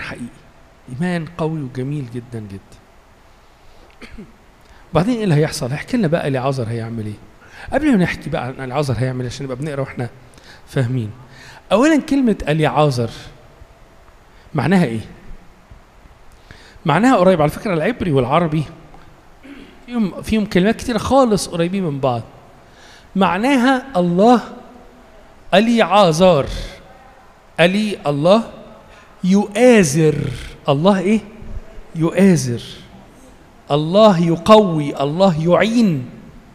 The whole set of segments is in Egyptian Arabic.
حقيقي ايمان قوي وجميل جدا جدا بعدين ايه اللي هيحصل هيحكي لنا بقى اليعازر هيعمل ايه قبل ما نحكي بقى عن اليعازر هيعمل ايه عشان نبقى بنقرا واحنا فاهمين اولا كلمه اليعازر معناها ايه معناها قريب على فكره العبري والعربي فيهم فيهم كلمات كتيره خالص قريبين من بعض معناها الله اليعازر الي الله يؤازر الله ايه يؤازر الله يقوي الله يعين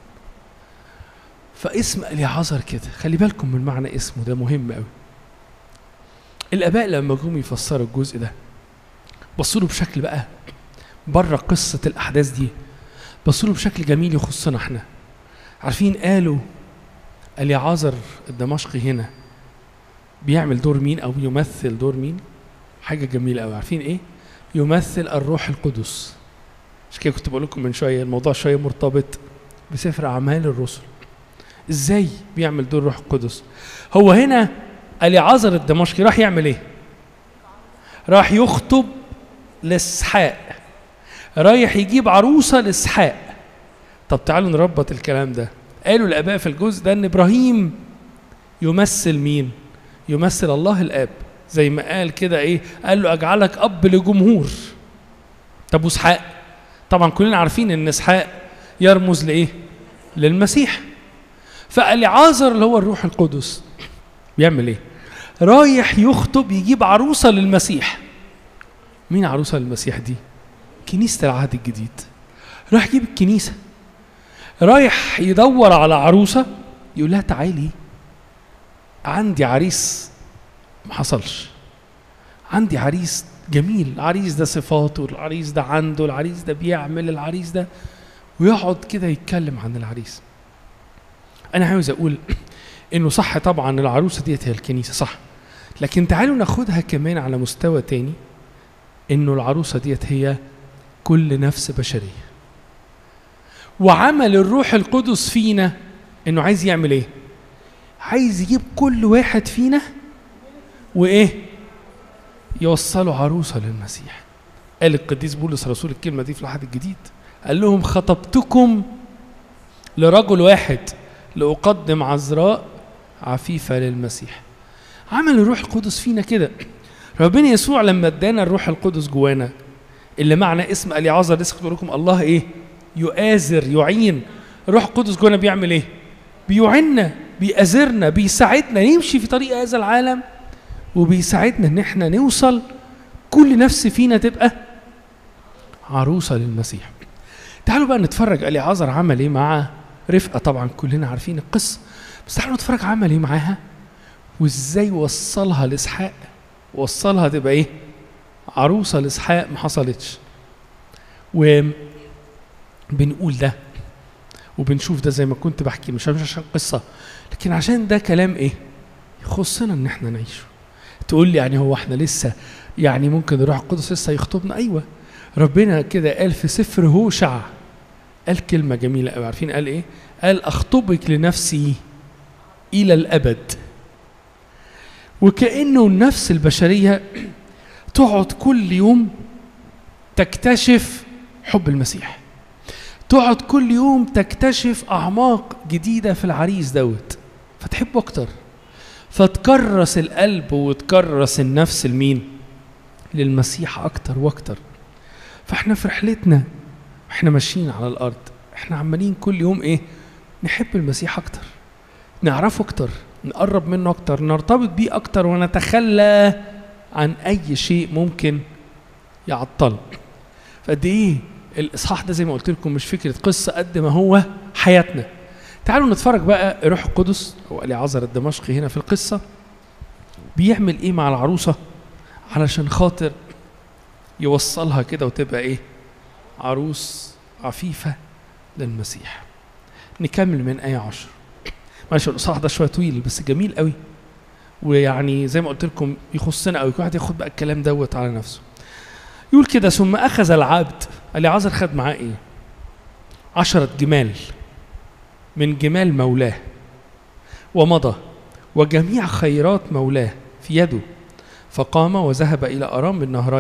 فاسم اليعازر كده خلي بالكم من معنى اسمه ده مهم قوي الاباء لما جم يفسروا الجزء ده بصوا له بشكل بقى بره قصه الاحداث دي بصوا له بشكل جميل يخصنا احنا عارفين قالوا اليعازر الدمشقي هنا بيعمل دور مين او يمثل دور مين حاجه جميله قوي عارفين ايه يمثل الروح القدس مش كده كنت بقول لكم من شويه الموضوع شويه مرتبط بسفر اعمال الرسل ازاي بيعمل دور الروح القدس هو هنا اليعازر الدمشقي راح يعمل ايه راح يخطب لاسحاق رايح يجيب عروسه لاسحاق طب تعالوا نربط الكلام ده قالوا الاباء في الجزء ده ان ابراهيم يمثل مين يمثل الله الاب زي ما قال كده ايه قال له اجعلك اب لجمهور طب واسحاق طبعا كلنا عارفين ان اسحاق يرمز لايه للمسيح فالعازر اللي هو الروح القدس بيعمل ايه رايح يخطب يجيب عروسه للمسيح مين عروسه للمسيح دي كنيسه العهد الجديد رايح يجيب الكنيسه رايح يدور على عروسه يقول لها تعالي عندي عريس ما حصلش عندي عريس جميل العريس ده صفاته العريس ده عنده العريس ده بيعمل العريس ده ويقعد كده يتكلم عن العريس انا عاوز اقول انه صح طبعا العروسه ديت هي الكنيسه صح لكن تعالوا ناخدها كمان على مستوى تاني انه العروسه ديت هي كل نفس بشريه وعمل الروح القدس فينا انه عايز يعمل ايه عايز يجيب كل واحد فينا وايه يوصلوا عروسه للمسيح قال القديس بولس رسول الكلمه دي في العهد الجديد قال لهم خطبتكم لرجل واحد لاقدم عذراء عفيفه للمسيح عمل الروح القدس فينا كده ربنا يسوع لما ادانا الروح القدس جوانا اللي معنى اسم اليعازر لسه كنت لكم الله ايه يؤازر يعين الروح القدس جوانا بيعمل ايه بيعيننا بيأزرنا بيساعدنا نمشي في طريق هذا العالم وبيساعدنا ان احنا نوصل كل نفس فينا تبقى عروسة للمسيح تعالوا بقى نتفرج اليعازر عمل ايه مع رفقة طبعا كلنا عارفين القصة بس تعالوا نتفرج عمل ايه معاها وازاي وصلها لاسحاق وصلها تبقى ايه عروسة لاسحاق ما حصلتش وبنقول ده وبنشوف ده زي ما كنت بحكي مش مش عشان قصة لكن عشان ده كلام ايه يخصنا ان احنا نعيشه تقول لي يعني هو احنا لسه يعني ممكن الروح القدس لسه يخطبنا ايوه ربنا كده قال في سفر هوشع قال كلمة جميلة قوي عارفين قال ايه قال اخطبك لنفسي الى الابد وكأنه النفس البشرية تقعد كل يوم تكتشف حب المسيح تقعد كل يوم تكتشف أعماق جديدة في العريس دوت فتحبه أكتر فتكرس القلب وتكرس النفس لمين للمسيح أكتر وأكتر فاحنا في رحلتنا احنا ماشيين على الأرض احنا عمالين كل يوم ايه نحب المسيح أكتر نعرفه أكتر نقرب منه أكتر نرتبط بيه أكتر ونتخلى عن أي شيء ممكن يعطل فقد إيه الإصحاح ده زي ما قلت لكم مش فكرة قصة قد ما هو حياتنا تعالوا نتفرج بقى روح القدس أو اليعازر الدمشقي هنا في القصة بيعمل إيه مع العروسة علشان خاطر يوصلها كده وتبقى إيه عروس عفيفة للمسيح نكمل من آية عشر معلش الإصحاح ده شوية طويل بس جميل قوي ويعني زي ما قلت لكم يخصنا قوي كل واحد ياخد بقى الكلام دوت على نفسه يقول كده ثم أخذ العبد اليعازر خد معاه إيه عشرة جمال من جمال مولاه ومضى وجميع خيرات مولاه في يده فقام وذهب إلى أرام بالنهرين